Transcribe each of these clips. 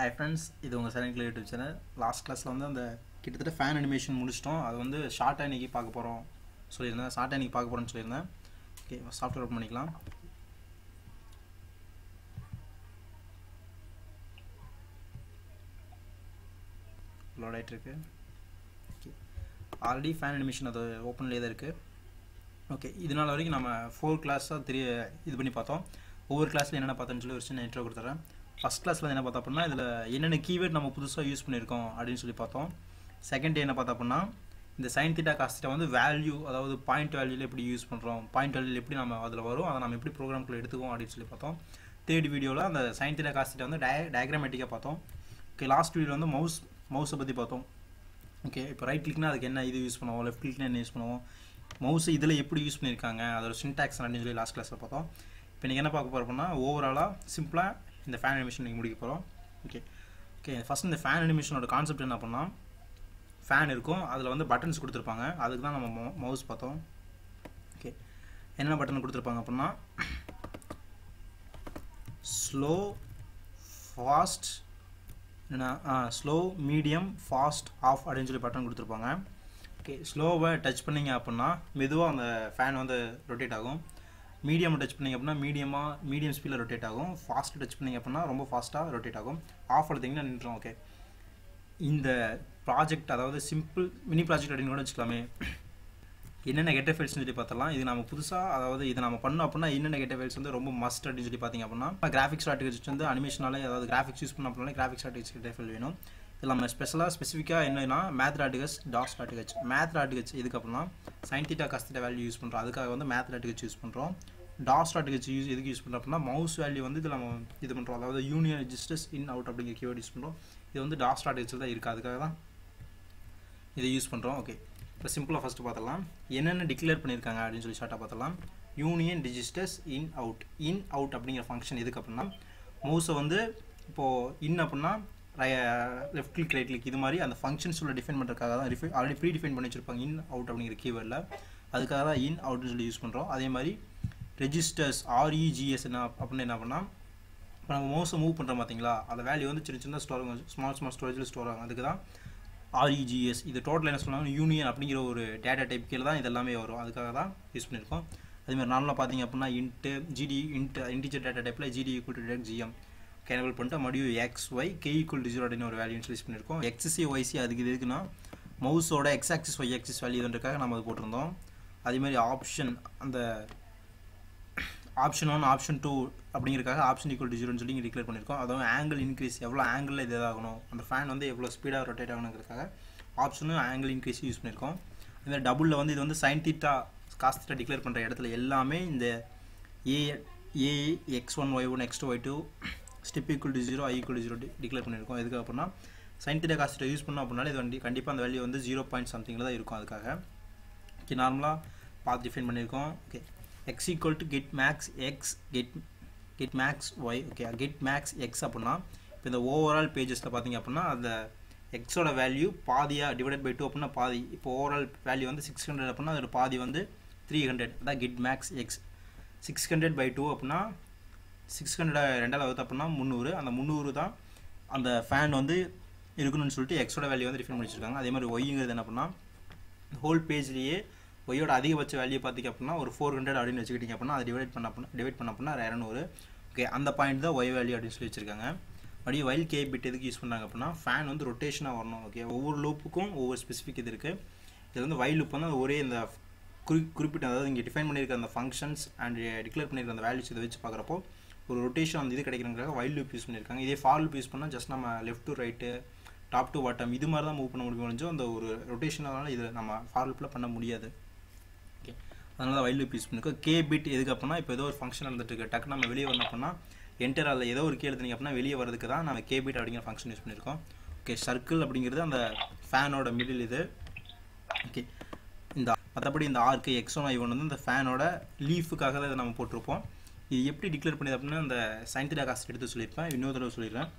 hi friends இது உங்கள் silent YouTube channel last கிளாஸில் வந்து அந்த கிட்டத்தட்ட ஃபேன் அனிமேஷன் முடிச்சிட்டோம் அது வந்து ஷார்ட்டாக இன்றைக்கி பார்க்க போகிறோம் சொல்லியிருந்தேன் ஷார்ட்டாக இன்றைக்கி பார்க்க போகிறோன்னு சொல்லியிருந்தேன் ஓகே சாஃப்ட்வேர் ஓப்பன் பண்ணிக்கலாம் லோட் ஆகிட்டுருக்கு ஓகே ஆல்ரெடி ஃபேன் அனிமேஷன் அது ஓப்பன்லேயே தான் இருக்குது ஓகே இதனால் வரைக்கும் நம்ம ஃபோர் கிளாஸாக தெரிய இது பண்ணி பார்த்தோம் ஒவ்வொரு கிளாஸில் என்னென்ன பார்த்தோன்னு சொல்லி ஒரு சின்ன இன்ட்ரோ கொடுத்துட்றேன் ஃபஸ்ட் கிளாஸில் என்ன பார்த்தோம் அப்படின்னா இதில் என்னென்ன கீவேர்ட் நம்ம புதுசாக யூஸ் பண்ணியிருக்கோம் அப்படின்னு சொல்லி பார்த்தோம் செகண்ட் டே என்ன பார்த்தோம் அப்படின்னா இந்த சைன் தீட்டா காஸ்ட்டை வந்து வேல்யூ அதாவது பாயிண்ட் வேல்யூவில் எப்படி யூஸ் பண்ணுறோம் பாயிண்ட் வேல்யூவில் எப்படி நம்ம அதில் வரும் அதை நம்ம எப்படி ப்ரோக்ராம்குள்ளே எடுத்துக்குவோம் அப்படின்னு சொல்லி பார்த்தோம் தேர்ட் வீடியோவில் அந்த சைன் தீட்டா காஸ்ட்டை வந்து டய டயக்ராமேட்டிக்காக பார்த்தோம் ஓகே லாஸ்ட் வீடியோ வந்து மவுஸ் மவுஸை பற்றி பார்த்தோம் ஓகே இப்போ ரைட் கிளிக்னா அதுக்கு என்ன இது யூஸ் பண்ணுவோம் லெஃப்ட் கிளிக்னா என்ன யூஸ் பண்ணுவோம் மவுஸ் இதில் எப்படி யூஸ் பண்ணியிருக்காங்க அதோட சின்டாக்ஸ் அப்படின்னு சொல்லி லாஸ்ட் கிளாஸில் பார்த்தோம் இப்போ நீங்கள் என்ன பார்க்க போகிறோம் அப்படின்னா ஓவராலாக சிம்பிளாக இந்த ஃபேன் அனிமேஷன் நீங்கள் முடிக்க போகிறோம் ஓகே ஓகே ஃபஸ்ட் இந்த ஃபேன் அனிமேஷனோட கான்செப்ட் என்ன பண்ணால் ஃபேன் இருக்கும் அதில் வந்து பட்டன்ஸ் கொடுத்துருப்பாங்க அதுக்கு தான் நம்ம மவுஸ் பார்த்தோம் ஓகே என்னென்ன பட்டன் கொடுத்துருப்பாங்க அப்படின்னா ஸ்லோ ஃபாஸ்ட் என்ன ஸ்லோ மீடியம் ஃபாஸ்ட் ஆஃப் அப்படின்னு சொல்லி பட்டன் கொடுத்துருப்பாங்க ஓகே ஸ்லோவை டச் பண்ணிங்க அப்படின்னா மெதுவாக அந்த ஃபேன் வந்து ரொட்டேட் ஆகும் மீடியம் டச் பண்ணிங்க அப்படின்னா மீடியமாக மீடியம் ஸ்பீடில் ரொட்டேட் ஆகும் ஃபாஸ்ட் டச் பண்ணிங்க அப்படின்னா ரொம்ப ஃபாஸ்ட்டாக ரொட்டேட் ஆகும் ஆஃப் எடுத்திங்கன்னா நின்றோம் ஓகே இந்த ப்ராஜெக்ட் அதாவது சிம்பிள் மினி ப்ராஜெக்ட் அப்படின்னு கூட வச்சுக்கலாமே என்னென்ன கெட்ட ஃபைல்ஸ்னு சொல்லி பார்த்தலாம் இது நம்ம புதுசாக அதாவது இது நம்ம பண்ணோம் அப்படின்னா என்னென்ன கெட்ட ஃபைல்ஸ் வந்து ரொம்ப மஸ்ட் அப்படின்னு சொல்லி பார்த்தீங்க அப்படின்னா கிராஃபிக்ஸ் ஸ்ட்ராட்டஜிஸ் வந்து அனிமேஷனாலே அதாவது கிராஃபிக்ஸ் யூஸ் பண்ண அப்படின்னாலே கிராஃபிக்ஸ் ஸ்ட்ராட்டஜிஸ் கெட்ட ஃபைல் வேணும் இதில் நம்ம ஸ்பெஷலாக ஸ்பெசிஃபிக்காக என்னன்னா மேத் ராட்டிகஸ் டாஸ் ராட்டிகச் மேத் ராட்டிகச் எதுக்கு அப்படின்னா சயின்டிட்டா கஸ்திட்ட வேல்யூ யூஸ் பண்ணுறோம் அதுக்காக வந்து மேத் ராட்டிகச் யூஸ் பண்ணுறோம் டாஸ் ராட்டிகச் யூஸ் எதுக்கு யூஸ் பண்ணுறோம் அப்படின்னா மவுஸ் வேல்யூ வந்து இதில் நம்ம இது பண்ணுறோம் அதாவது யூனியன் ரெஜிஸ்டர்ஸ் இன் அவுட் அப்படிங்கிற கீவேர்ட் யூஸ் பண்ணுறோம் இது வந்து டாஸ் ராட்டிகச்சில் தான் இருக்குது அதுக்காக தான் இதை யூஸ் பண்ணுறோம் ஓகே இப்போ சிம்பிளாக ஃபஸ்ட்டு பார்த்தலாம் என்னென்ன டிக்ளேர் பண்ணியிருக்காங்க அப்படின்னு சொல்லி ஷார்ட்டாக பார்த்தலாம் union registers in out in out அப்படிங்கிற ஃபங்க்ஷன் எதுக்கு அப்படின்னா மவுஸை வந்து இப்போது இன் அப்படின்னா லெஃப்ட் கிளிக் ரைட் கிளிக் இது மாதிரி அந்த ஃபங்க்ஷன்ஸ் உள்ள டிஃபைன் பண்ணுறதுக்காக தான் ரிஃபை ஆல்ரெடி ப்ரீ டிஃபைன் பண்ணி வச்சிருப்பாங்க இன் அவுட் அப்படிங்கிற கீவேர்டில் அதுக்காக தான் இன் அவுட்னு சொல்லி யூஸ் பண்ணுறோம் அதே மாதிரி ரெஜிஸ்டர்ஸ் ஆர்இஜிஎஸ் என்ன அப்படின்னு என்ன பண்ணால் இப்போ நம்ம மவுஸை மூவ் பண்ணுறோம் பார்த்தீங்களா அந்த வேல்யூ வந்து சின்ன சின்ன ஸ்டோர் ஆகும் ஸ்மால் ஸ்மால் ஸ்டோரேஜில் ஸ்டோர் ஆகும் அதுக்கு தான் ஆர்இஜிஎஸ் இது டோட்டல் என்ன சொல்லுவாங்க யூனியன் அப்படிங்கிற ஒரு டேட்டா டைப் கீழே தான் இது எல்லாமே வரும் அதுக்காக தான் யூஸ் பண்ணியிருக்கோம் அதேமாதிரி நார்மலாக பார்த்தீங்க அப்படின்னா int GD int integer data டைப்பில் ஜிடி ஈக்குவல் டு டேட் ஜிஎம் கேனபிள் பண்ணிட்டு மறுபடியும் X Y K equal to zero அப்படின்னு ஒரு வேல்யூ யூஸ் பண்ணியிருக்கோம் எக்ஸசி ஒய்சி அதுக்கு இது எதுக்குன்னா மவுஸோட X axis Y axis value இதுன்றக்காக நம்ம அது போட்டிருந்தோம் அதேமாதிரி ஆப்ஷன் அந்த ஆப்ஷன் ஒன் ஆப்ஷன் டூ அப்படிங்கிறக்காக ஆப்ஷன் ஈக்குவல் டு ஜீரோன்னு சொல்லி இங்கே டிக்ளேர் பண்ணியிருக்கோம் அதாவது ஆங்கிள் இன்க்ரீஸ் எவ்வளோ ஆங்கிளில் இது ஆகணும் அந்த ஃபேன் வந்து எவ்வளோ ஸ்பீடாக ரொட்டேட் ஆகணுங்கிறதுக்காக ஆப்ஷனும் ஆங்கிள் இன்க்ரீஸ் யூஸ் பண்ணியிருக்கோம் இந்த டபுளில் வந்து இது வந்து sine theta cos theta declare பண்ணுற இடத்துல எல்லாமே இந்த A A X one Y one X two Y two step equal to zero I equal to zero declare பண்ணியிருக்கோம் எதுக்கு அப்படின்னா sine theta cos theta use பண்ணோம் அப்படின்னாலே இது வந்து கண்டிப்பாக அந்த வேல்யூ வந்து ஜீரோ பாயிண்ட் சம்திங்கில் தான் இருக்கும் அதுக்காக ஓகே நார்மலாக பார்த்து டிஃபைன் பண்ணியிருக்கோம் okay X equal to get max X get get max Y okay get max X அப்படின்னா இப்போ இந்த ஓவரால் பேஜஸில் பார்த்தீங்க அப்படின்னா அந்த எக்ஸோட வேல்யூ பாதியாக டிவைடட் பை டூ அப்படின்னா பாதி இப்போ ஓவரால் வேல்யூ வந்து சிக்ஸ் ஹண்ட்ரட் அப்படின்னா அதோட பாதி வந்து த்ரீ ஹண்ட்ரட் அதான் get max X six hundred by two அப்படின்னா சிக்ஸ் ஹண்ட்ரட் ரெண்டாவது வகுத்து அப்படின்னா முந்நூறு அந்த முந்நூறு தான் அந்த ஃபேன் வந்து இருக்கணும்னு சொல்லிட்டு எக்ஸோட வேல்யூ வந்து டிஃபைன் பண்ணி வச்சுருக்காங்க அதே மாதிரி ஒய்ங்கிறது என்ன பண்ணால் ஹோல் பேஜ்லேயே ஒய்யோட அதிகபட்ச வேல்யூ பார்த்திங்க அப்படின்னா ஒரு ஃபோர் ஹண்ட்ரட் அப்படின்னு வச்சுக்கிட்டிங்க அப்படின்னா அதை டிவைட் பண்ண அப்படின்னா டிவைட் பண்ண அப்படின்னா இரநூறு ஓகே அந்த பாயிண்ட் தான் ஒய் வேல்யூ அப்படின்னு சொல்லி வச்சுருக்காங்க அப்படியே வைல் கே பிட் எதுக்கு யூஸ் பண்ணாங்க அப்படின்னா ஃபேன் வந்து ரொட்டேஷனாக வரணும் ஓகே ஒவ்வொரு லூப்புக்கும் ஒவ்வொரு ஸ்பெசிஃபிக் இது இருக்குது இது வந்து வைல் லூப் வந்து ஒரே இந்த குறி குறிப்பிட்ட அதாவது இங்கே டிஃபைன் பண்ணியிருக்க அந்த ஃபங்க்ஷன்ஸ் அண்ட் டிக்ளேர் பண்ணியிருக்க அந்த வேல்யூஸ் இதை வச்சு பார்க்குறப்போ ஒரு ரொட்டேஷன் அந்த இது கிடைக்கிறதுக்காக வைல் லூப் யூஸ் பண்ணியிருக்காங்க இதே ஃபார் லூப் யூஸ் பண்ணால் ஜஸ்ட் நம்ம left to right top to bottom இது மாதிரி தான் மூவ் பண்ண முடியும் முடிஞ்சோ அந்த ஒரு ரொட்டேஷனால இது நம்ம ஃபார் லூப்பில் பண்ண முடியாது ஓகே அதனால தான் வைல் லூப் யூஸ் பண்ணிருக்கோம் கே பிட் எதுக்கு அப்படின்னா இப்போ ஏதோ ஒரு ஃபங்க்ஷன் இருந்துட்டு இருக்கு டக்கு நம்ம வெளியே வரணும் அப்படின்னா என்டர் அதில் ஏதோ ஒரு கே எழுதுனீங்க அப்படின்னா வெளியே வரதுக்கு தான் நம்ம கே பிட் அப்படிங்கிற ஃபங்க்ஷன் யூஸ் பண்ணியிருக்கோம் ஓகே சர்க்கிள் அப்படிங்கிறது அந்த ஃபேனோட மிடில் இது ஓகே இந்த மற்றபடி இந்த arc X one I one வந்து இந்த ஃபேனோட லீஃபுக்காக தான் இதை நம்ம போட்டிருப்போம் இது எப்படி டிக்ளேர் பண்ணியது அப்படின்னா இந்த சயின்டிடா காஸ்ட் எடுத்து சொல்லியிருப்பேன் இன்னொரு தடவை சொல்லிடுறேன்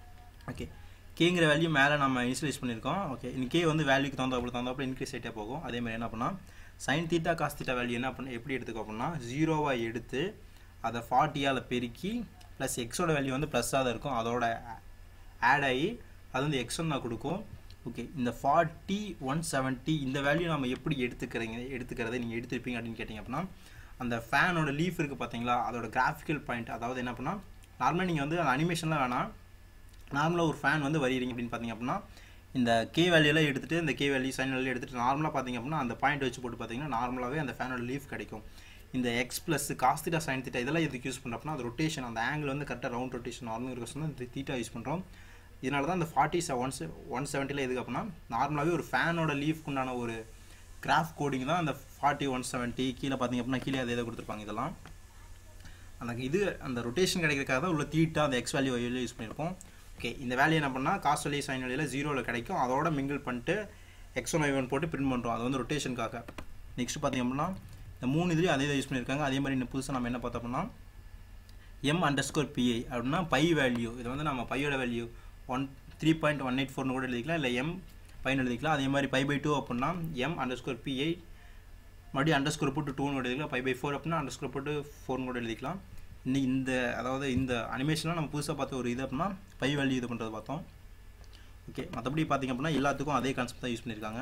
ஓகே கேங்கிற வேல்யூ மேலே நம்ம இனிஷியலைஸ் பண்ணியிருக்கோம் ஓகே இந்த கே வந்து வேல்யூக்கு தகுந்தாப்புல தகுந்தாப்புல இன்க்ரீஸ் ஆகிட்டே போகும் அதே மாதிரி என்ன பண்ணால் sine theta cos theta value என்ன பண்ண எப்படி எடுத்துக்கோ அப்படின்னா ஜீரோவாக எடுத்து அதை ஃபார்ட்டியால் பெருக்கி ப்ளஸ் எக்ஸோட வேல்யூ வந்து ப்ளஸ்ஸாக தான் இருக்கும் அதோட ஆட் ஆகி அது வந்து எக்ஸ் ஒன் கொடுக்கும் ஓகே இந்த ஃபார்ட்டி ஒன் செவன்ட்டி இந்த வேல்யூ நம்ம எப்படி எடுத்துக்கிறீங்க எடுத்துக்கிறதை நீங்கள் எடுத்துருப்பீங்க அப்படின்னு கேட்டிங்க அப்படின்னா அந்த ஃபேனோட லீஃப் இருக்குது பார்த்தீங்களா அதோட கிராஃபிக்கல் பாயிண்ட் அதாவது என்ன பண்ணால் நார்மலாக நீங்கள் வந்து அந்த அனிமேஷன்லாம் வேணாம் நார்மலாக ஒரு ஃபேன் வந்து வரைகிறீங்க அப்படின்னு பார்த்தீங்க அப்படின்னா இந்த கே வேல்யூலாம் எடுத்துகிட்டு இந்த கே வேல்யூ சைன் வேல்யூ எடுத்துகிட்டு நார்மலாக பார்த்தீங்க அப்படின்னா அந்த பாயிண்ட் வச்சு போட்டு பார்த்தீங்கன்னா நார்மலாகவே அந்த ஃபேனோட லீஃப் கிடைக்கும் இந்த X plus cos theta sine theta இதெல்லாம் எதுக்கு யூஸ் பண்ணுறோம்னா அது ரொட்டேஷன் அந்த ஆங்கிள் வந்து கரெக்டாக ரவுண்ட் ரொட்டேஷன் நார்மல் இருக்க இந்த தீட்டா யூஸ் பண்ணுறோம் இதனால தான் இந்த ஃபார்ட்டி ஒன் ஒன் செவன்ட்டியில் எதுக்கு அப்படின்னா நார்மலாகவே ஒரு ஃபேனோட லீஃப்க்கு உண்டான ஒரு கிராஃப் கோடிங் தான் அந்த ஃபார்ட்டி ஒன் செவன்ட்டி கீழே பார்த்தீங்க அப்படின்னா கீழே அதை இதை கொடுத்துருப்பாங்க இதெல்லாம் அந்த இது அந்த ரொட்டேஷன் கிடைக்கிறதுக்காக தான் உள்ள தீட்டா அந்த எக்ஸ் வேல்யூ வேல்யூ யூஸ் பண்ணியிருப்போம் ஓகே இந்த வேல்யூ என்ன பண்ணால் காசு வேல்யூ சைன் வேல்யூவில் ஜீரோவில் கிடைக்கும் அதோட மிங்கிள் பண்ணிட்டு எக்ஸ் ஒன் ஒன் போட்டு பிரிண்ட் பண்ணுறோம் அது வந்து ரொட்டேஷனுக்காக நெக்ஸ்ட் பார்த்தீங்க அப்படின்னா இந்த மூணு இதுலேயும் அதே தான் யூஸ் பண்ணியிருக்காங்க அதே மாதிரி இன்னும் புதுசாக நம்ம என்ன பார்த்தோம் அப்படின்னா எம் அண்டர் ஸ்கோர் பிஐ அப்படின்னா பை வேல்யூ இது வந்து நம்ம பையோட value one three point one eight ஃபோர்னு கூட எழுதிக்கலாம் இல்லை எம் பையன் எழுதிக்கலாம் அதே மாதிரி பை பை டூ அப்படின்னா எம் அண்டர் ஸ்கோர் பிஐ மறுபடியும் அண்டர் ஸ்கோர் போட்டு டூன்னு கூட எழுதிக்கலாம் பை பை ஃபோர் அப்படின்னா அண்டர் ஸ்கோர் போட்டு ஃபோர்னு கூட எழுதிக்கலாம் இன்னைக்கு இந்த அதாவது இந்த அனிமேஷன்லாம் நம்ம புதுசாக பார்த்த ஒரு இது அப்படின்னா பை வேல்யூ இது பண்ணுறது பார்த்தோம் ஓகே மற்றபடி பார்த்திங்க அப்படின்னா எல்லாத்துக்கும் அதே கான்செப்ட் தான் யூஸ் பண்ணியிருக்காங்க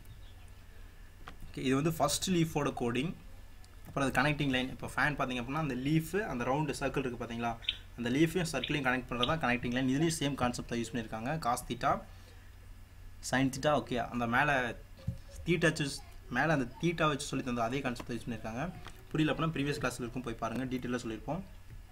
ஓகே இது வந்து ஃபஸ்ட் லீஃபோட கோடிங் அப்புறம் அது கனெக்டிங் லைன் இப்போ ஃபேன் பார்த்திங்க அப்படின்னா அந்த லீஃபு அந்த ரவுண்டு சர்க்கிள் இருக்குது பார்த்தீங்களா அந்த லீஃபையும் சர்க்கிளையும் கனெக்ட் பண்ணுறது தான் கனெக்டிங் லைன் இதுலேயும் சேம் கான்செப்ட் தான் யூஸ் பண்ணியிருக்காங்க cos theta sine theta okay அந்த மேலே தீட்டா வச்சு மேலே அந்த தீட்டா வச்சு சொல்லி தந்த அதே கான்செப்ட் யூஸ் பண்ணியிருக்காங்க புரியல அப்படின்னா ப்ரீவியஸ் கிளாஸில் இருக்கும் போய் பாருங்கள் டீட்டெயிலாக சொல்லியிருப்போம்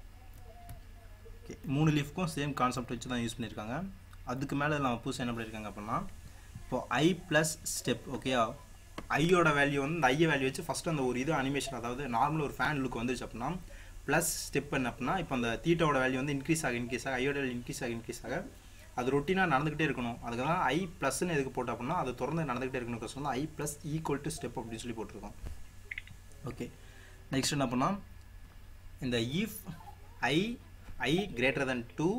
ஓகே மூணு லீஃப்க்கும் சேம் கான்செப்ட் வச்சு தான் யூஸ் பண்ணியிருக்காங்க அதுக்கு மேலே நம்ம புதுசாக என்ன பண்ணியிருக்காங்க அப்படின்னா இப்போ ஐ ப்ளஸ் ஸ்டெப் ஓகேயா ஐயோட வேல்யூ வந்து இந்த ஐய வேல்யூ வச்சு ஃபஸ்ட்டு அந்த ஒரு இது அனிமேஷன் அதாவது நார்மல் ஒரு ஃபேன் லுக் வந்துருச்சு அப்படின்னா ப்ளஸ் ஸ்டெப் என்ன அப்படின்னா இப்போ அந்த தீட்டாவோட வேல்யூ வந்து இன்க்ரீஸ் ஆக இன்க்ரீஸ் ஆக ஐயோட வேல்யூ இன்க்ரீஸ் ஆக இன்க்ரீஸ் ஆக அது ரொட்டீனாக நடந்துகிட்டே இருக்கணும் அதுக்கு தான் ஐ ப்ளஸ்ன்னு எதுக்கு போட்டோம் அப்படின்னா அது தொடர்ந்து நடந்துகிட்டே இருக்கணும் கஷ்டம் வந்து i plus equal to step அப்படின்னு சொல்லி போட்டிருக்கோம் ஓகே நெக்ஸ்ட் என்ன பண்ணால் இந்த if i i greater then two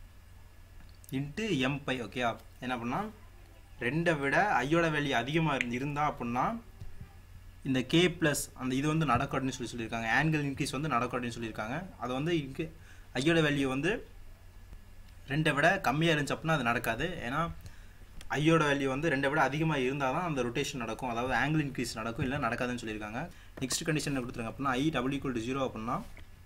into m pi okay என்ன பண்ணால் ரெண்டை விட ஐயோட வேல்யூ அதிகமாக இருந்து இருந்தா அப்படின்னா இந்த கே ப்ளஸ் அந்த இது வந்து நடக்காதுன்னு சொல்லி சொல்லியிருக்காங்க ஆங்கிள் இன்க்ரீஸ் வந்து நடக்காதுன்னு சொல்லியிருக்காங்க அது வந்து இன்க்கு ஐயோட வேல்யூ வந்து ரெண்டை விட கம்மியாக இருந்துச்சு அப்படின்னா அது நடக்காது ஏன்னா ஐயோட வேல்யூ வந்து ரெண்டை விட அதிகமாக இருந்தால் தான் அந்த ரொட்டேஷன் நடக்கும் அதாவது ஆங்கிள் இன்க்ரீஸ் நடக்கும் இல்லை நடக்காதுன்னு சொல்லியிருக்காங்க நெக்ஸ்ட் கண்டிஷன் கொடுத்துருங்க அப்படின்னா i double equal to zero அப்படின்னா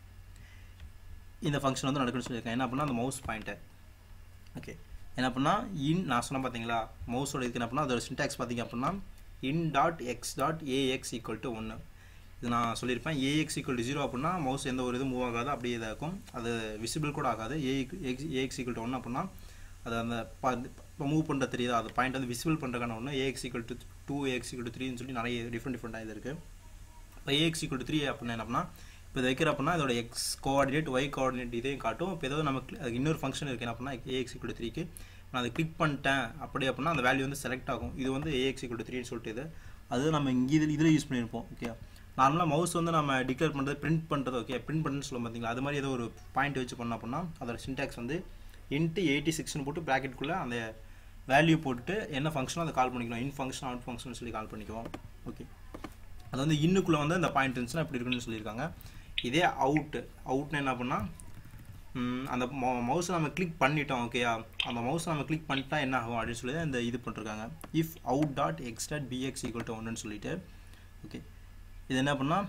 இந்த ஃபங்க்ஷன் வந்து நடக்குன்னு சொல்லியிருக்காங்க என்ன அப்படின்னா அந்த மவுஸ் பாயிண்டர் ஓகே என்ன பண்ணால் இன் நான் சொன்னேன் பார்த்தீங்களா மவுஸோட இதுக்கு என்ன பண்ணால் அதோட சின்டாக்ஸ் பார்த்தீங்க அப்படின்னா in dot x dot ax equal to ஒன்று இது நான் சொல்லியிருப்பேன் ஏஎக்ஸ் ஈக்குவல் டு ஜீரோ அப்படின்னா மவுஸ் எந்த ஒரு இது மூவ் ஆகாது அப்படியே இதாக இருக்கும் அது விசிபிள் கூட ஆகாது a x ax equal to ஒன்று அப்படின்னா அது அந்த இப்போ மூவ் பண்ணுற தெரியுது அது பாயிண்ட் வந்து விசிபிள் பண்ணுறதுக்கான ஒன்று ax equal to two ax equal to த்ரீன்னு சொல்லி நிறைய டிஃப்ரெண்ட் டிஃப்ரெண்ட்டாக இது இருக்குது இப்போ ஏஎக்ஸ் ஈக்குவல் டு த்ரீ அப்படின்னா என்ன அப்படின்னா இப்போ இது வைக்கிற அப்படின்னா இதோட எக்ஸ் கோஆர்டினேட் ஒய் கோஆர்டினேட் இதையும் காட்டும் இப்போ ஏதோ நமக்கு அதுக்கு இன்னொரு ஃபங்க்ஷன் இருக்குது என்ன அப்படின்னா ஏஎக்ஸ் ஈக்குவல் டு த்ரீக்கு நான் அதை கிளிக் பண்ணிட்டேன் அப்படி அப்படின்னா அந்த வேல்யூ வந்து செலக்ட் ஆகும் இது வந்து ஏஎக்ஸ் ஈக்குவல் டு த்ரீன்னு சொல்லிட்டு இது அது நம்ம இங்கே இதில் இதில் யூஸ் பண்ணியிருப்போம் ஓகே நார்மலாக மவுஸ் வந்து நம்ம டிக்ளேர் பண்ணுறது பிரிண்ட் பண்ணுறது ஓகே பிரிண்ட் பண்ணுன்னு சொல்லுவோம் பார்த்தீங்களா அது மாதிரி ஏதோ ஒரு பாயிண்ட் வச்சு பண்ணோம் அப்படின்னா அதோட சின்டாக்ஸ் வந்து இன்ட்டு எயிட்டி சிக்ஸ்னு போட்டு ப்ராக்கெட்டுக்குள்ளே அந்த வேல்யூ போட்டுட்டு என்ன ஃபங்க்ஷனோ அதை கால் பண்ணிக்கலாம் இன் ஃபங்க்ஷன் அவுட் ஃபங்க்ஷன் சொல்லி கால் பண்ணிக்குவோம் ஓகே அது வந்து இன்னுக்குள்ளே வந்து அந்த பாயிண்ட் இருந்துச்சுன்னா இப்படி இருக்குன்னு சொல்லியிருக்காங்க இதே அவுட்டு அவுட்னு என்ன பண்ணால் அந்த மவுஸை நம்ம கிளிக் பண்ணிட்டோம் ஓகேயா அந்த மவுஸை நம்ம கிளிக் பண்ணிட்டா என்ன ஆகும் அப்படின்னு சொல்லி இந்த இது பண்ணிருக்காங்க if out dot x dot bx equal to ஒன்றுன்னு சொல்லிட்டு ஓகே இது என்ன பண்ணால்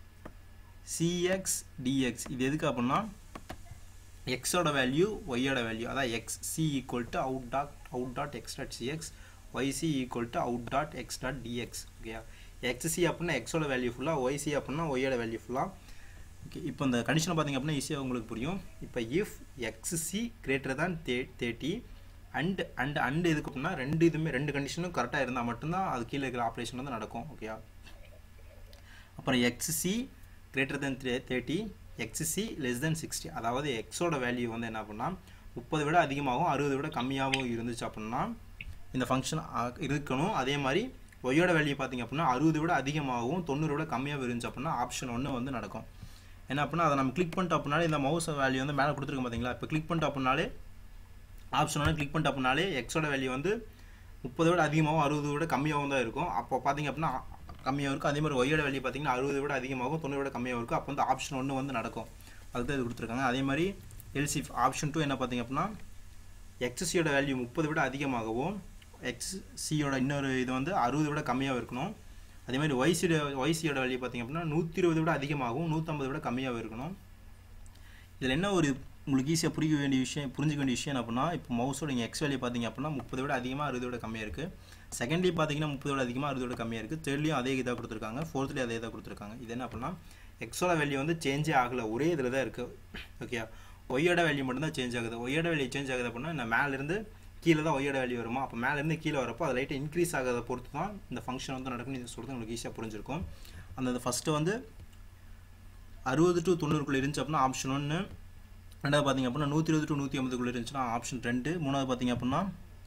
சிஎக்ஸ் டிஎக்ஸ் இது எதுக்கு அப்படின்னா எக்ஸோட வேல்யூ ஒய்யோட வேல்யூ அதான் x c equal to out dot out dot x dot cx yc equal to out dot x dot dx ஓகேயா எக்ஸ்சி அப்படின்னா எக்ஸோட வேல்யூ ஃபுல்லாக ஒய்சி அப்படின்னா ஒய்யோட வேல்யூ ஃபுல்லாக ஓகே இப்போ இந்த கண்டிஷனை பார்த்திங்க அப்படின்னா ஈஸியாக உங்களுக்கு புரியும் இப்போ if xc greater than the thirty and and and எதுக்கு அப்படின்னா ரெண்டு இதுவுமே ரெண்டு கண்டிஷனும் கரெக்டாக இருந்தால் மட்டும்தான் அது கீழே இருக்கிற ஆப்ரேஷன் வந்து நடக்கும் ஓகேயா அப்புறம் xc greater then thirty xc less then sixty அதாவது எக்ஸோட வேல்யூ வந்து என்ன பண்ணால் முப்பது விட அதிகமாகவும் அறுபது விட கம்மியாகவும் இருந்துச்சு அப்படின்னா இந்த ஃபங்க்ஷன் இருக்கணும் அதே மாதிரி ஒய்யோட வேல்யூ பார்த்திங்க அப்படின்னா அறுபது விட அதிகமாகவும் தொண்ணூறு விட கம்மியாக இருந்துச்சு அப்படின்னா ஆப்ஷன் ஒன்று வந்து நடக்கும் என்ன அப்படின்னா அதை நம்ம கிளிக் பண்ணிட்டு அப்படின்னாலே இந்த மவுஸ் வேல்யூ வந்து மேலே கொடுத்துருக்கோம் பார்த்தீங்களா இப்போ கிளிக் பண்ணிட்டு அப்படின்னாலே ஆப்ஷன் ஒன்று கிளிக் பண்ணிட்டு அப்படின்னாலே எக்ஸோட வேல்யூ வந்து முப்பது விட அதிகமாகவும் அறுபது விட கம்மியாகவும் தான் இருக்கும் அப்போ பார்த்தீங்க அப்படின்னா கம்மியாக இருக்கும் அதே மாதிரி ஒய்யோட வேல்யூ பார்த்தீங்கன்னா அறுபது விட அதிகமாகும் தொண்ணூறு விட கம்மியாக இருக்கும் அப்போ வந்து ஆப்ஷன் ஒன்று வந்து நடக்கும் அதுதான் இது கொடுத்துருக்காங்க அதே மாதிரி எல்சி ஆப்ஷன் டூ என்ன பார்த்தீங்க அப்படின்னா எக்ஸசியோட வேல்யூ முப்பது விட அதிகமாகவும் எக்ஸ் சியோட இன்னொரு இது வந்து அறுபது விட கம்மியாக இருக்கணும் அதே மாதிரி ஒய்சியோட ஒய்சியோட வேல்யூ பார்த்திங்க அப்படின்னா நூற்றி இருபது விட அதிகமாகவும் நூற்றம்பது விட கம்மியாகவும் இருக்கணும் இதில் என்ன ஒரு உங்களுக்கு ஈஸியாக புரிக்க வேண்டிய விஷயம் புரிஞ்சிக்க வேண்டிய விஷயம் என்ன அப்படின்னா இப்போ மவுஸோட நீங்கள் எக்ஸ் வேல்யூ பார்த்தீங்க அப்படின்னா முப்பது விட அதிகமாக அறுபது விட கம்மியாக இருக்குது செகண்ட்லேயும் பார்த்தீங்கன்னா முப்பது விட அதிகமாக அறுபது விட கம்மியாக இருக்குது தேர்ட்லேயும் அதே இதாக கொடுத்துருக்காங்க ஃபோர்த்லேயும் அதே இதாக கொடுத்துருக்காங்க இது என்ன அப்படின்னா எக்ஸோட வேல்யூ வந்து சேஞ்சே ஆகலை ஒரே இதில் தான் இருக்குது ஓகே ஒய்யோட வேல்யூ மட்டும்தான் சேஞ்ச் ஆகுது ஒய்யோட வேல்யூ சேஞ்ச் ஆகுது அப்படின்னா இந்த மேலேருந்து கீழே தான் ஒய்யோட வேல்யூ வருமா அப்போ மேலேருந்து கீழே வரப்போ அது லைட்டாக இன்க்ரீஸ் ஆகிறத பொறுத்து தான் இந்த ஃபங்க்ஷன் வந்து நடக்கும்னு இது சொல்கிறது உங்களுக்கு ஈஸியாக புரிஞ்சிருக்கும் அந்த ஃபஸ்ட்டு வந்து அறுபது டு தொண்ணூறுக்குள்ளே இருந்துச்சு அப்படின்னா ஆப்ஷன் ஒன்று ரெண்டாவது பார்த்தீங்க அப்படின்னா நூற்றி இருபது டு நூற்றி ஐம்பதுக்குள்ளே இருந்துச்சுன்னா ஆப்ஷன் ரெண்டு மூணாவது பார்த்தீங்க அப்படின்னா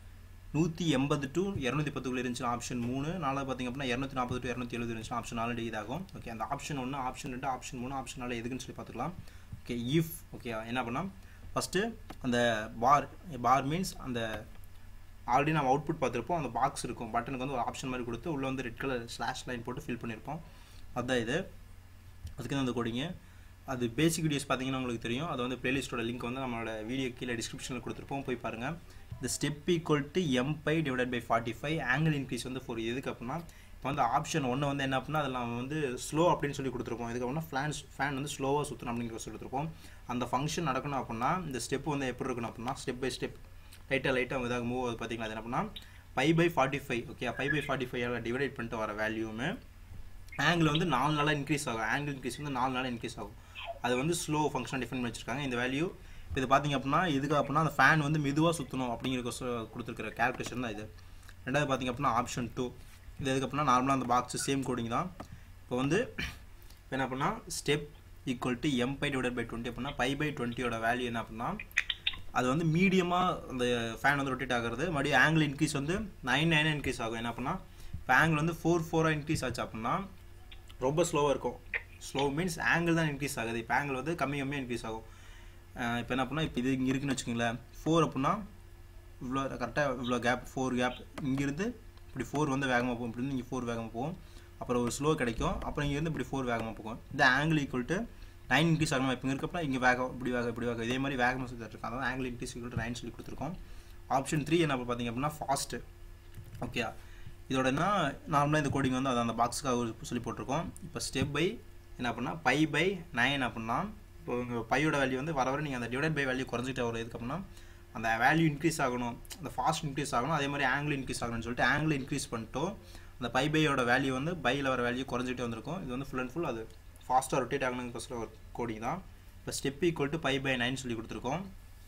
நூற்றி எண்பது டு இரநூத்தி பத்துக்குள்ளே இருந்துச்சுன்னா ஆப்ஷன் மூணு நாலாவது பார்த்தீங்க அப்படின்னா இரநூத்தி நாற்பது டு இரநூத்தி எழுபது இருந்துச்சுன்னா ஆப்ஷன் நாலு இதாகும் ஓகே அந்த ஆப்ஷன் ஒன்று ஆப்ஷன் ரெண்டு ஆப்ஷன் மூணு ஆப்ஷன் நாலு எதுக்குன்னு சொல்லி பார்த்துக்கலாம் ஓகே இஃப் ஓகே என்ன பண்ணால் ஃபஸ்ட்டு அந்த பார் பார் மீன்ஸ் அந்த ஆல்ரெடி நம்ம அவுட்புட் பார்த்துருப்போம் அந்த பாக்ஸ் இருக்கும் பட்டனுக்கு வந்து ஒரு ஆப்ஷன் மாதிரி கொடுத்து உள்ளே வந்து ரெட் கலர் ஸ்லாஷ் லைன் போட்டு ஃபில் பண்ணியிருப்போம் அதுதான் இது அதுக்கு தான் அந்த கோடிங்க அது பேசிக் வீடியோஸ் பார்த்தீங்கன்னா உங்களுக்கு தெரியும் அது வந்து பிளேலிஸ்ட்டோட லிங்க் வந்து நம்மளோட வீடியோ கீழே டிஸ்கிரிப்ஷனில் கொடுத்துருப்போம் போய் பாருங்கள் இந்த step equal to m pi divide by forty five angle increase வந்து ஃபோர் எதுக்கு அப்படின்னா இப்போ வந்து ஆப்ஷன் ஒன்று வந்து என்ன அப்படின்னா அதில் நம்ம வந்து ஸ்லோ அப்படின்னு சொல்லி கொடுத்துருப்போம் இதுக்கு அப்படின்னா ஃபேன்ஸ் ஃபேன் வந்து ஸ்லோவாக சுற்றணும் அப்படிங்கிற சொல்லி கொடுத்துருப்போம் அந்த ஃபங்க்ஷன் நடக்கணும் அப்படின்னா இந்த ஸ்டெப் வந்து எப்படி இருக்கணும் அப்படின்னா ஸ்டெப் பை ஸ்டெப் லைட்டாக லைட்டாக இதாக மூவ் ஆகுது பார்த்தீங்களா அது என்ன அப்படின்னா pi pi forty five okay pi pi forty five divide பண்ணிட்டு வர வேல்யூமே ஆங்கிள் வந்து நாலு நாளாக இன்க்ரீஸ் ஆகும் ஆங்கிள் இன்க்ரீஸ் வந்து நாலு நாளாக இன்க்ரீஸ் ஆகும் அது வந்து ஸ்லோ ஃபங்க்ஷன் டிஃபைன் பண்ணி வச்சிருக்காங்க இந்த வேல்யூ இது பார்த்தீங்க அப்படின்னா இதுக்கு அப்படின்னா அந்த ஃபேன் வந்து மெதுவாக சுற்றணும் அப்படிங்கிற கொடுத்துருக்கிற கேல்குலேஷன் தான் இது ரெண்டாவது பார்த்தீங்க அப்படின்னா ஆப்ஷன் டூ இது எதுக்கு அப்படின்னா நார்மலாக அந்த பாக்ஸ் சேம் கோடிங் தான் இப்போ வந்து இப்போ என்ன அப்படின்னா step equal to m pi divide by twenty அப்படின்னா பை பை டுவெண்ட்டியோட வேல்யூ என்ன அப்படின்னா அது வந்து மீடியமாக அந்த ஃபேன் வந்து ரொட்டேட் ஆகிறது மறுபடியும் ஆங்கிள் இன்க்ரீஸ் வந்து நைன் நைன் இன்க்ரீஸ் ஆகும் என்ன அப்படின்னா இப்போ ஆங்கிள் வந்து ஃபோர் ஃபோராக இன்க்ரீஸ் ஆச்சு அப்படின்னா ரொம்ப ஸ்லோவாக இருக்கும் ஸ்லோ மீன்ஸ் ஆங்கிள் தான் இன்க்ரீஸ் ஆகுது இப்போ ஆங்கிள் வந்து கம்மி கம்மியாக இன்க்ரீஸ் ஆகும் இப்போ என்ன பண்ணால் இப்போ இது இங்கே இருக்குன்னு வச்சுக்கோங்களேன் ஃபோர் அப்படின்னா இவ்வளோ கரெக்டாக இவ்வளோ கேப் ஃபோர் கேப் இங்கேருந்து இப்படி ஃபோர் வந்து வேகமாக போகும் இப்படி இங்கே ஃபோர் வேகமாக போகும் அப்புறம் ஒரு ஸ்லோ கிடைக்கும் அப்புறம் இங்கேருந்து இப்படி ஃபோர் வேகமாக போகும் இந்த angle equal to nine increase ஆகணும் இப்போ இருக்கப்போ இங்கே வேகம் இப்படி வேகம் இப்படி வேகம் இதே மாதிரி வேகமாக சொல்லி இருக்கோம் அதாவது angle increase equal to nine சொல்லி கொடுத்துருக்கோம் ஆப்ஷன் த்ரீ என்ன பார்த்தீங்க அப்படின்னா ஃபாஸ்ட்டு ஓகே இதோட என்ன நார்மலாக இந்த கோடிங் வந்து அது அந்த பாக்ஸுக்காக சொல்லி போட்டிருக்கோம் இப்போ ஸ்டெப் பை என்ன பண்ணால் பை பை நைன் அப்படின்னா இப்போ உங்கள் பையோட வேல்யூ வந்து வர வர நீங்கள் அந்த டிவைட் பை வேல்யூ குறைஞ்சிட்டே வரும் எதுக்கு அப்படின்னா அந்த வேல்யூ இன்க்ரீஸ் ஆகணும் அந்த ஃபாஸ்ட் இன்க்ரீஸ் ஆகணும் அதே மாதிரி ஆங்கிள் இன்க்ரீஸ் ஆகணும்னு சொல்லிட்டு ஆங்கிள் இன்க்ரீஸ் பண்ணிட்டோம் அந்த பை பையோட வேல்யூ வந்து பையில் வர வேல்யூ குறைஞ்சிட்டே வந்திருக்கும் இது வந்து ஃபுல் அண்ட் ஃபுல் அது ஃபாஸ்ட்டாக ரொட்டேட் ஆகணுங்கிற ஒரு கோடிங் தான் இப்போ step equal to pi pi nine சொல்லி கொடுத்துருக்கோம்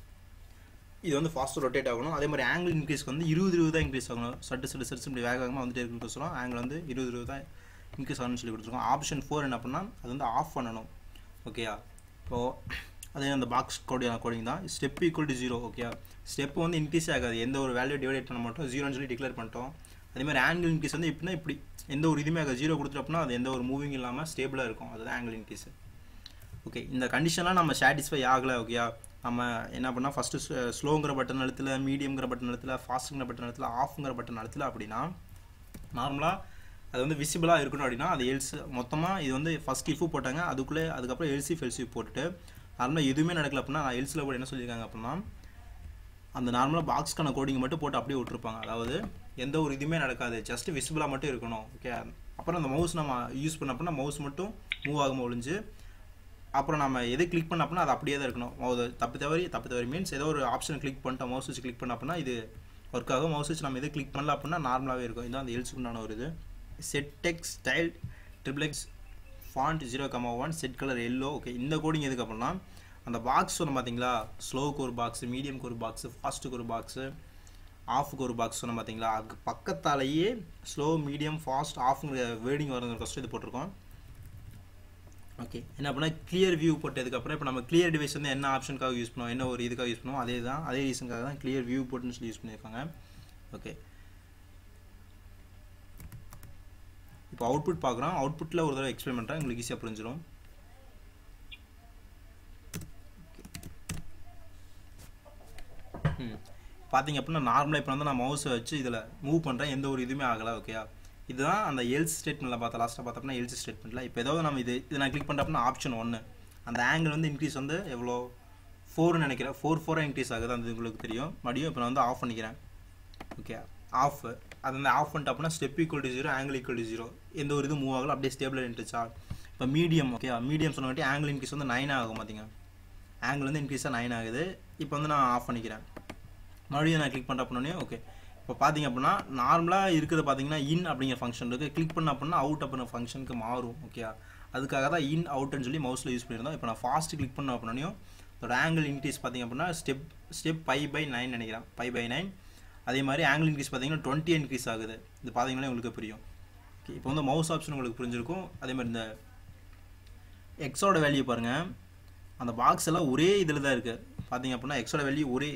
இது வந்து ஃபாஸ்ட்டாக ரொட்டேட் ஆகணும் அதே மாதிரி ஆங்கிள் இன்க்ரீஸ்க்கு வந்து இருபது இருபது தான் இன்க்ரீஸ் ஆகணும் சட்டு சட்டு சட்டு இப்படி வேக வேகமாக வந்துட்டே இருக்கிறோம் ஆங்கிள் வந்து இருபது இருபது தான் இன்க்ரீஸ் ஆகணும்னு சொல்லி கொடுத்துருக்கோம் ஆப்ஷன் ஃபோர் என்ன பண்ணால் அது வந்து ஆஃப் பண்ணணும் ஓகேயா இப்போது அதே அந்த பாக்ஸ் கோடி கோடிங் தான் step equal to zero okay step வந்து இன்க்ரீஸ் ஆகாது எந்த ஒரு வேல்யூ டிவைட் பண்ண மாட்டோம் ஜீரோன்னு சொல்லி டிக்ளேர் பண்ணிட்டோம் அதே மாதிரி ஆங்கிள் இன்க்ரீஸ் வந்து இப்படின்னா இப்படி எந்த ஒரு இதுவுமே ஆகாது ஜீரோ கொடுத்துட்டோம்னா அது எந்த ஒரு மூவிங் இல்லாமல் ஸ்டேபிளாக இருக்கும் அதுதான் ஆங்கிள் இன்க்ரீஸ் ஓகே இந்த கண்டிஷன்லாம் நம்ம சாட்டிஸ்ஃபை ஆகலை ஓகேயா நம்ம என்ன பண்ணால் ஃபஸ்ட்டு ஸ்லோங்கிற பட்டன் அழுத்தல மீடியம்ங்கிற பட்டன் அழுத்தல ஃபாஸ்ட்டுங்கிற பட்டன் அழுத்தல ஆஃப்ங்கிற பட்டன் அழுத்தல அப்படின்னா நார்மலாக அது வந்து விசிபிளாக இருக்கணும் அப்படின்னா அது எல்ஸ் மொத்தமாக இது வந்து ஃபஸ்ட் இஃபு போட்டாங்க அதுக்குள்ளே அதுக்கப்புறம் எல்சி ஃபெல்சி போட்டுட்டு நார்மலாக எதுவுமே நடக்கல அப்படின்னா நான் எல்சியில் கூட என்ன சொல்லியிருக்காங்க அப்படின்னா அந்த நார்மலாக பாக்ஸ்க்கான கோடிங் மட்டும் போட்டு அப்படியே விட்டுருப்பாங்க அதாவது எந்த ஒரு இதுவுமே நடக்காது ஜஸ்ட் விசிபிளாக மட்டும் இருக்கணும் ஓகே அப்புறம் அந்த மவுஸ் நம்ம யூஸ் பண்ண அப்படின்னா மவுஸ் மட்டும் மூவ் ஆகாமல் ஒழிஞ்சு அப்புறம் நம்ம எது கிளிக் பண்ண அப்படின்னா அது அப்படியே தான் இருக்கணும் அது தப்பு தவறி தப்பு தவறி மீன்ஸ் ஏதோ ஒரு ஆப்ஷன் கிளிக் பண்ணிட்டோம் மவுஸ் வச்சு கிளிக் பண்ண அப்படின்னா இது ஒர்க் ஆகும் மவுஸ் வச்சு நம்ம எது கிளிக் பண்ணல அப்படின்னா நார்மலாகவே இருக்கும் இதுதான் அந்த எல்ஸுக்குண்டான ஒரு இது set text style triplex font zero comma one set colour yellow okay இந்த கோடிங் எதுக்கு அப்படின்னா அந்த பாக்ஸ் சொன்ன பார்த்தீங்களா ஸ்லோவுக்கு ஒரு பாக்ஸு மீடியம்க்கு ஒரு பாக்ஸு ஃபாஸ்ட்டுக்கு ஒரு பாக்ஸு ஆஃபுக்கு ஒரு பாக்ஸ் சொன்ன பார்த்தீங்களா அதுக்கு பக்கத்தாலேயே ஸ்லோ மீடியம் ஃபாஸ்ட் ஆஃப்ங்கிற வேர்டிங் வரங்கிற ஃபஸ்ட்டு இது போட்டிருக்கோம் ஓகே என்ன பண்ணால் கிளியர் வியூ போட்டதுக்கப்புறம் இப்போ நம்ம கிளியர் டிவைஸ் வந்து என்ன ஆப்ஷனுக்காக யூஸ் பண்ணுவோம் என்ன ஒரு இதுக்காக யூஸ் பண்ணுவோம் அதே தான் அதே ரீசனுக்காக தான் கிளியர் வியூ போட்டுன்னு சொல்லி யூஸ் பண்ணியிருக்காங்க ஓகே இப்போ அவுட்புட் பார்க்குறோம் அவுட்புட்டில் ஒரு தடவை எக்ஸ்பிளைன் பண்ணுறேன் உங்களுக்கு ஈஸியாக புரிஞ்சிடும் ம் பார்த்தீங்க அப்படின்னா நார்மலாக இப்போ வந்து நான் மவுஸை வச்சு இதில் மூவ் பண்ணுறேன் எந்த ஒரு இதுவுமே ஆகலை ஓகேயா இதுதான் அந்த எல்ஸ் ஸ்டேட்மெண்ட்டில் பார்த்தா லாஸ்ட்டாக பார்த்தோம்னா எல்ஸ் ஸ்டேட்மெண்ட்டில் இப்போ ஏதாவது நம்ம இது இதை நான் கிளிக் பண்ணுறப்பனா ஆப்ஷன் ஒன்று அந்த ஆங்கிள் வந்து இன்க்ரீஸ் வந்து எவ்வளோ ஃபோர் ஃபோர்னு நினைக்கிறேன் ஃபோர் ஃபோராக இன்க்ரீஸ் ஆகுது அது உங்களுக்கு தெரியும் மறுபடியும் இப்போ நான் வந்து ஆஃப் பண்ணிக்கிறேன் ஓகே ஆஃப் அது வந்து ஆஃப் பண்ணிட்டு அப்படின்னா step equal to zero angle equal to zero எந்த ஒரு இது மூவ் ஆகல அப்படியே ஸ்டேபிளாக இருந்துச்சா இப்போ மீடியம் ஓகே மீடியம் சொன்னங்காட்டி ஆங்கிள் இன்க்ரீஸ் வந்து நைன் ஆகும் பார்த்தீங்க ஆங்கிள் வந்து இன்க்ரீஸாக நைன் ஆகுது இப்போ வந்து நான் ஆஃப் பண்ணிக்கிறேன் மறுபடியும் நான் கிளிக் பண்ணுற அப்படின்னே ஓகே இப்போ பார்த்தீங்க அப்படின்னா நார்மலாக இருக்கிறது பார்த்தீங்கன்னா இன் அப்படிங்கிற ஃபங்க்ஷன் இருக்குது கிளிக் பண்ண அப்படின்னா அவுட் அப்படிங்கிற ஃபங்க்ஷனுக்கு மாறும் ஓகே அதுக்காக தான் இன் அவுட்னு சொல்லி மவுஸில் யூஸ் பண்ணியிருந்தோம் இப்போ நான் ஃபாஸ்ட் கிளிக் பண்ண அப்படின்னையும் அதோட ஆங்கிள் இன்க்ரீஸ் பார்த்தீங்க அப்படின்னா step step pi pi nine நினைக்கிறேன் பை பை நைன் அதே மாதிரி ஆங்கிள் இன்க்ரீஸ் பார்த்தீங்கன்னா டுவெண்ட்டி இன்க்ரீஸ் ஆகுது இது பார்த்தீங்கன்னா உங்களுக்கு புரியும் ஓகே இப்போ வந்து மவுஸ் ஆப்ஷன் உங்களுக்கு புரிஞ்சிருக்கும் அதே மாதிரி இந்த எக்ஸோட வேல்யூ பாருங்கள் அந்த பாக்ஸ் எல்லாம் ஒரே இதில் தான் இருக்குது பார்த்தீங்க அப்படின்னா எக்ஸோட வேல்யூ ஒரே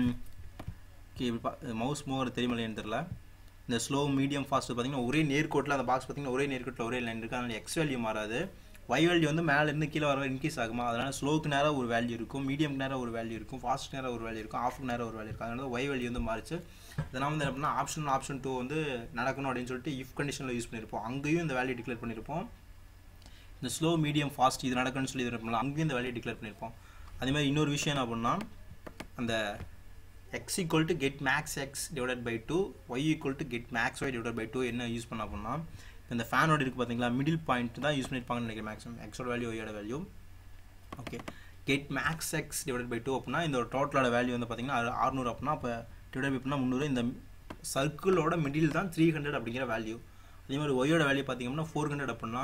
ஓகே இப்படி பா மவுஸ் மூவர் தெரியுமில்லைன்னு தெரில இந்த ஸ்லோ மீடியம் ஃபாஸ்ட் பார்த்தீங்கன்னா ஒரே நேர்கோட்டில் அந்த பாக்ஸ் பார்த்தீங்கன்னா ஒரே நேர்கோட்டில் ஒரே லைன் இருக்குது அதனால் எக்ஸ் வேல்யூ மாறாது ஒய் வேல்யூ வந்து மேலே இருந்து கீழே வர இன்க்ரீஸ் ஆகுமா அதனால் ஸ்லோக்கு நேரம் ஒரு வேல்யூ இருக்கும் மீடியம் நேரம் ஒரு வேல்யூ இருக்கும் ஃபாஸ்ட் நேரம் ஒரு வேல்யூ இருக்கும் ஆஃப் நேரம் ஒரு வேல்யூ இருக்கும் அதனால ஒய் வேல்யூ வந்து மாறிச்சு இதெல்லாம் வந்து என்ன பண்ணால் ஆப்ஷன் ஆப்ஷன் டூ வந்து நடக்கணும் அப்படின்னு சொல்லிட்டு இஃப் கண்டிஷனில் யூஸ் பண்ணியிருப்போம் அங்கேயும் இந்த வேல்யூ டிக்ளேர் பண்ணியிருப்போம் இந்த ஸ்லோ மீடியம் ஃபாஸ்ட் இது நடக்குன்னு சொல்லி இருப்போம்ல அங்கேயும் இந்த வேல்யூ டிக்ளேர் பண்ணியிருப்போம் அதே மாதிரி இன்னொரு விஷயம் என்ன அப்படின்னா அந்த x equal to get max x divided by two y equal to get max y divide by two என்ன யூஸ் பண்ண அப்படின்னா இந்த ஃபேனோட இருக்குது பார்த்தீங்களா மிடில் பாயிண்ட் தான் யூஸ் பண்ணியிருப்பாங்கன்னு நினைக்கிறேன் மேக்ஸிமம் எக்ஸோட வேல்யூ ஒய்யோட value okay get max x divide by two அப்படின்னா இந்த டோட்டலோட வேல்யூ வந்து பார்த்தீங்கன்னா அறுநூறு அப்படின்னா அப்போ டிவைட் பை அப்படின்னா முந்நூறு இந்த சர்க்கிளோட மிடில் தான் த்ரீ ஹண்ட்ரட் அப்படிங்கிற வேல்யூ அதே மாதிரி ஒய்யோட வேல்யூ பார்த்தீங்கன்னா ஃபோர் ஹண்ட்ரட் அப்படின்னா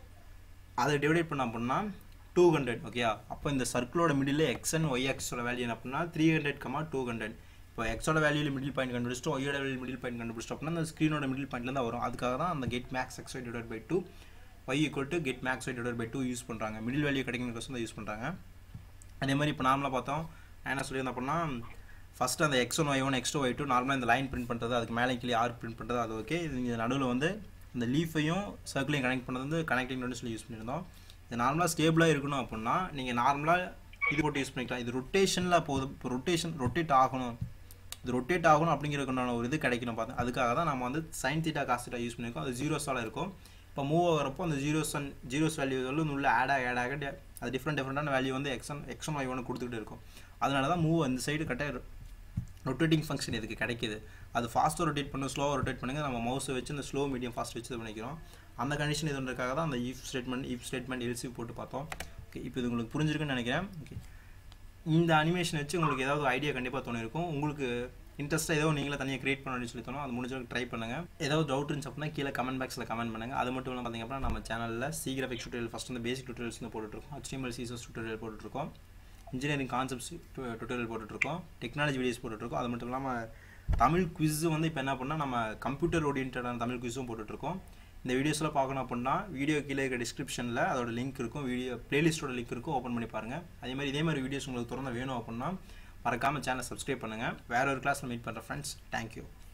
அதை டிவைட் பண்ண அப்படின்னா டூ ஹண்ட்ரட் ஓகேயா அப்போ இந்த சர்க்கிளோட மிடில் எக்ஸ் அண்ட் ஒய் எக்ஸோட வேல்யூ என்ன அப்படின்னா three hundred comma two hundred இப்போ எக்ஸோட வேல்யூல மிடில் பாயிண்ட் கண்டுபிடிச்சிட்டு ஒய்யோட வேல்யூ மிடில் பாயிண்ட் கண்டுபிடிச்சிட்டு அப்படின்னா அந்த ஸ்க்ரீனோட மிடில் பாயிண்ட்ல தான் வரும் அதுக்காக தான் அந்த get max x y divide by two y equal to get max y divide by two use பண்ணுறாங்க மிடில் வேல்யூ கிடைக்கணும் தான் யூஸ் பண்ணுறாங்க அதே மாதிரி இப்போ நார்மலாக பார்த்தோம் நான் என்ன சொல்லியிருந்தேன் அப்படின்னா ஃபஸ்ட்டு அந்த x one Y one X two Y two நார்மலாக இந்த லைன் பிரிண்ட் பண்ணுறது அதுக்கு மேலே கீழே ஆர் பிரிண்ட் பண்ணுறது அது ஓகே இது நடுவில் வந்து இந்த லீஃபையும் சர்க்கிளையும் கனெக்ட் பண்ணது வந்து கனெக்டிங் சொல்லி யூஸ் பண்ணியிருந்தோம் இது நார்மலாக ஸ்டேபிளாக இருக்கணும் அப்படின்னா நீங்கள் நார்மலாக இது போட்டு யூஸ் பண்ணிக்கலாம் இது ரொட்டேஷனில் போகுது இப்போ ரொட்டேஷன் ரொட்டேட் ஆகணும் இது ரொட்டேட் ஆகணும் அப்படிங்கிறதுக்கான ஒரு இது கிடைக்கணும் பார்த்தேன் அதுக்காக தான் நம்ம வந்து சைன் தீட்டா காஸ்டா யூஸ் பண்ணியிருக்கோம் அது ஜீரோஸால் இருக்கும் இப்போ மூவ் ஆகிறப்போ அந்த ஜீரோஸ் அண்ட் ஜீரோஸ் வேல்யூ வந்து உள்ள ஆட் ஆக ஆட் ஆக அது டிஃப்ரெண்ட் டிஃப்ரெண்டான வேல்யூ வந்து எக்ஸன் எக்ஸன் ஒய் ஒன்று கொடுத்துக்கிட்டு இருக்கும் அதனால தான் மூவ் அந்த சைடு கரெக்டாக ரொட்டேட்டிங் ஃபங்க்ஷன் இதுக்கு கிடைக்கிது அது ஃபாஸ்ட்டாக ரொட்டேட் பண்ணு ஸ்லோவாக ரொட்டேட் பண்ணுங்க நம்ம மவுஸை வச்சு இந்த ஸ்லோ மீடியம் ஃபாஸ்ட் வச்சு இது பண்ணிக்கிறோம் அந்த கண்டிஷன் இதுன்றதுக்காக தான் அந்த if statement if statement else போட்டு பார்த்தோம் ஓகே இப்போ இது உங்களுக்கு புரிஞ்சிருக்குன்னு நினைக்கிறேன் ஓகே இந்த அனிமேஷன் வச்சு உங்களுக்கு ஏதாவது ஐடியா கண்டிப்பாக தோணிருக்கும் உங்களுக்கு இன்ட்ரெஸ்ட்டாக ஏதோ நீங்களே தனியாக கிரியேட் பண்ணணும்னு சொல்லி தோணும் அது முடிஞ்சளவுக்கு ட்ரை பண்ணுங்கள் ஏதாவது டவுட் இருந்துச்சு அப்படின்னா கீழே கமெண்ட் பாக்ஸில் கமெண்ட் பண்ணுங்கள் அது மட்டும் இல்லாமல் பார்த்திங்க அப்படின்னா நம்ம சேனலில் சி கிராஃபிக்ஸ் டுட்டோரியல் ஃபஸ்ட் வந்து பேசிக் டுட்டோரியல்ஸ் வந்து போட்டுருக்கோம் ஹெச்டிஎம்எல் சிஎஸ் டுட்டோரியல் போட்டுருக்கோம் இன்ஜினியரிங் கான்செப்ட்ஸ் டுட்டோரியல் போட்டுட்ருக்கோம் டெக்னாலஜி வீடியோஸ் போட்டுட்ருக்கோம் அது மட்டும் இல்லாமல் தமிழ் குவிஸும் வந்து இப்போ என்ன பண்ணால் நம்ம கம்ப்யூட்டர் ஓரியன்டான தமிழ் குவிஸும் போட்டுட்ருக்கோம் இந்த வீடியோஸ்லாம் பார்க்கணும் அப்படின்னா வீடியோ கீழே இருக்க டிஸ்கிரிப்ஷனில் அதோட லிங்க் இருக்கும் வீடியோ பிளேலிஸ்ட்டோட லிங்க் இருக்கும் ஓப்பன் பண்ணி பாருங்கள் அதே மாதிரி இதே மாதிரி வீடியோஸ் உங்களுக்கு தொடர்ந்து வேணும் அப்படின்னா மறக்காமல் சேனல் சப்ஸ்கிரைப் பண்ணுங்கள் வேற ஒரு கிளாஸில் மீட் பண்ணுற ஃப்ரெண்ட்ஸ் தேங்க்யூ